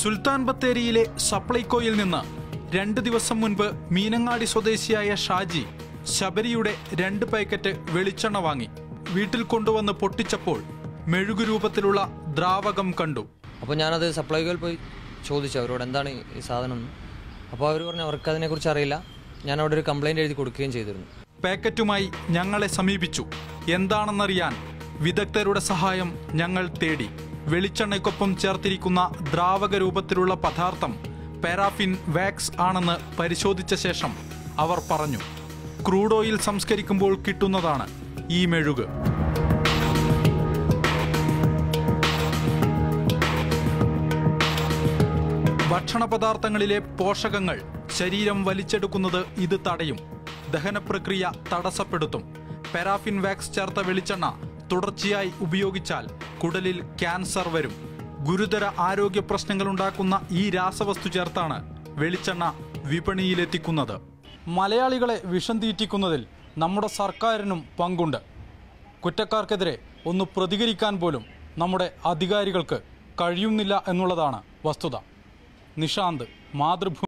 സുൽത്താൻ ബത്തേരിയിലെ സപ്ലൈകോയിൽ നിന്ന് രണ്ട് ദിവസം മുൻപ് മീനങ്ങാടി സ്വദേശിയായ ഷാജി ശബരിയുടെ രണ്ട് പാക്കറ്റ് വെളിച്ചെണ്ണ വാങ്ങി വീട്ടിൽ കൊണ്ടുവന്ന് പൊട്ടിച്ചപ്പോൾ മെഴുകു രൂപത്തിലുള്ള ദ്രാവകം കണ്ടു അപ്പോൾ ഞാനത് സപ്ലൈകോയിൽ പോയി ചോദിച്ചു അവരോട് എന്താണ് ഈ സാധനം എന്ന് അപ്പോൾ അവർ പറഞ്ഞു അവർക്ക് അതിനെക്കുറിച്ച് അറിയില്ല ഞാൻ അവിടെ ഒരു കംപ്ലൈൻറ്റ് എഴുതി കൊടുക്കുകയും ചെയ്തിരുന്നു പാക്കറ്റുമായി ഞങ്ങളെ സമീപിച്ചു എന്താണെന്നറിയാൻ വിദഗ്ധരുടെ സഹായം ഞങ്ങൾ തേടി വെളിച്ചെണ്ണയ്ക്കൊപ്പം ചേർത്തിരിക്കുന്ന ദ്രാവക രൂപത്തിലുള്ള പദാർത്ഥം പാരാഫിൻ വാക്സ് ആണെന്ന് പരിശോധിച്ച ശേഷം അവർ പറഞ്ഞു ക്രൂഡ് ഓയിൽ സംസ്കരിക്കുമ്പോൾ കിട്ടുന്നതാണ് ഈ മെഴുക് ഭക്ഷണ പദാർത്ഥങ്ങളിലെ പോഷകങ്ങൾ ശരീരം വലിച്ചെടുക്കുന്നത് ഇത് തടയും ദഹനപ്രക്രിയ തടസ്സപ്പെടുത്തും പാരാഫിൻ വാക്സ് ചേർത്ത വെളിച്ചെണ്ണ തുടർച്ചയായി ഉപയോഗിച്ചാൽ കുടലിൽ ക്യാൻസർ വരും ഗുരുതര ആരോഗ്യ പ്രശ്നങ്ങളുണ്ടാക്കുന്ന ഈ രാസവസ്തു ചേർത്താണ് വെളിച്ചെണ്ണ വിപണിയിലെത്തിക്കുന്നത് മലയാളികളെ വിഷം തീറ്റിക്കുന്നതിൽ നമ്മുടെ സർക്കാരിനും പങ്കുണ്ട് കുറ്റക്കാർക്കെതിരെ ഒന്ന് പ്രതികരിക്കാൻ പോലും നമ്മുടെ അധികാരികൾക്ക് കഴിയുന്നില്ല എന്നുള്ളതാണ് വസ്തുത നിഷാന്ത് മാതൃഭൂമി